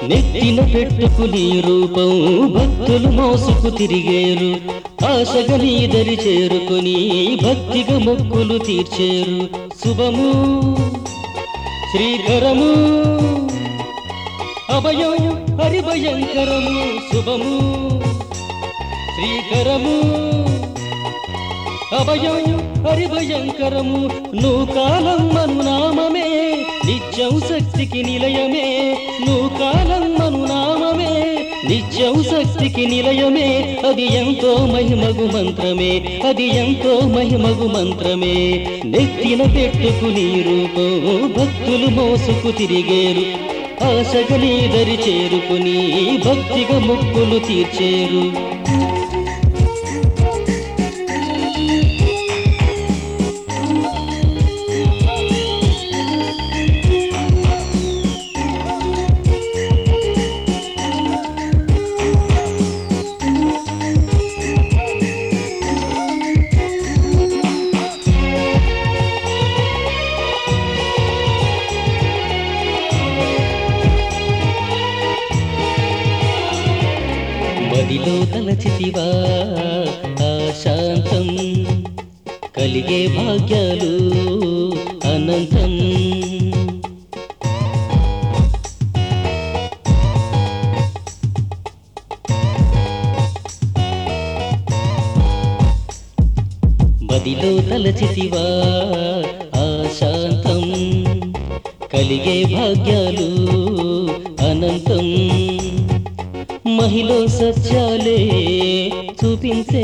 నెత్తిన పెట్టుకుని రూపం భక్తులు మోసుకు తిరిగేరు ఆశగా నీ దరి చేరుకుని భక్తిగా మొక్కులు తీర్చేరు శుభము శ్రీకరము అభయం హరిభయంకరము శుభము శ్రీకరము అభయం హరిభయంకరము నూకాలం మనునామమే నిత్యం శక్తికి నిలయమే నూకాలం మనునామమే నిత్యం శక్తికి నిలయమే అది ఎంతో మహిమగు మంత్రమే అది ఎంతో మహిమగు మంత్రమే నెత్తిన పెట్టుకుని రూపం భక్తులు మోసుకు తిరిగేరు ఆశగని దరి చేరుకుని భక్తిగా మొక్కులు తీర్చేరు మదిలో తలచితివా ఆ శాంతం కలిగే భాగ్యాలు అనంతం మదిలో తలచితివా ఆ శాంతం కలిగే భాగ్యాలు అనంతం మహిళ సత్యాలే చూపించే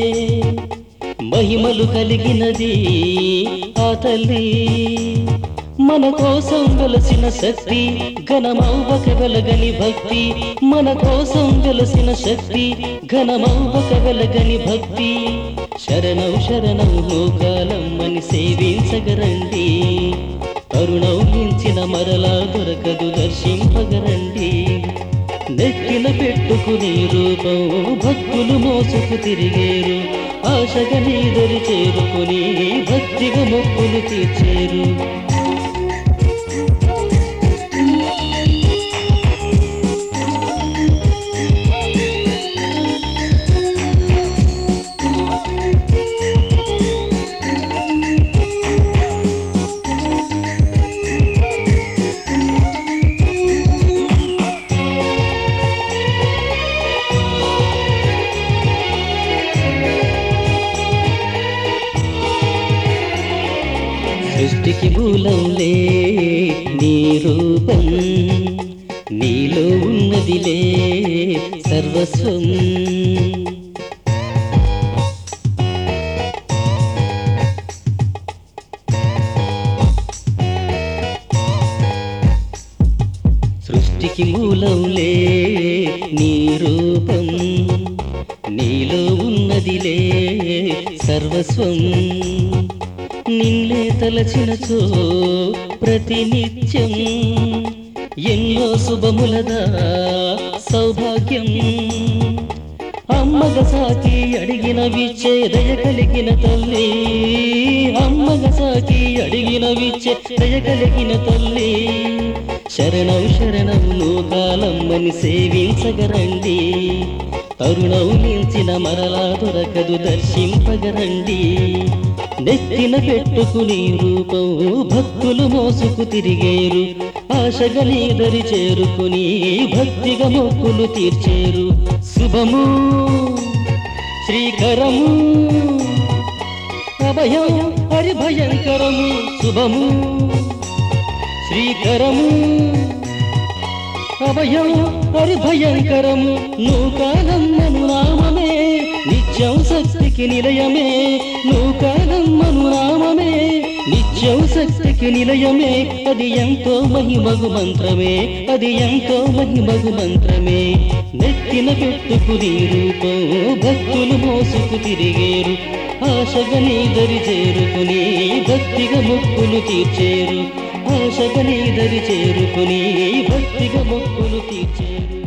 మహిమలు కలిగినది ఆ తల్లి మన కోసం వెలసిన శక్తి ఘనమౌవక వెలగని భక్తి మన కోసం వెలసిన శక్తి ఘనమౌవక వెలగని భక్తి శరణం శరణం లోకాలమ్మని సేవించగరండి కరుణం మించిన మరలా దొరకదు దర్శింపగరండి నెక్కిన పెట్టుకుని రూపం భక్తులు మోసుకు తిరిగేరు ఆశగా నీదరి చేరుకుని భక్తిగా మొక్కులు తీర్చేరు సృష్టికి మూలంలే నీ రూపం నీలో ఉన్నదిలే సర్వస్వం సృష్టికి మూలంలే నీ రూపం నీలో ఉన్నదిలే సర్వస్వం నిన్నే తలచినచో ప్రతినిత్యం ఎన్నో శుభములదా సౌభాగ్యం అమ్మగ సాకి అడిగిన విచ్చే దయ కలిగిన తల్లి అమ్మగ సాకి అడిగిన విచ్చే దయ కలిగిన తల్లి శరణం శరణం లోకాలమ్మని సేవించగరండి తరుణం మించిన మరలా దొరకదు దర్శింపగరండి నెత్తిన పెట్టుకుని రూపం భక్తులు మోసుకు తిరిగేరు ఆశగా నీదరి చేరుకుని భక్తిగా మొక్కులు తీర్చేరు శుభము శ్రీకరము అభయం హరిభయంకరము శుభము శ్రీకరము అభయం హరిభయంకరము నూకాలమ్మను నామమే నిత్యం శక్తికి నిలయమే నూకాలమ్మను నామమే నిత్యం శక్తికి నిలయమే అది ఎంతో మహిమగు మంత్రమే అది ఎంతో మహిమగు మంత్రమే నెత్తిన పెట్టుకుని రూపం భక్తులు మోసుకు తిరిగేరు ఆశగా నీదరి చేరుకుని భక్తిగా మొక్కులు తీర్చేరు ఆశగా నీదరి చేరుకుని భక్తిగా మొక్కులు తీర్చేరు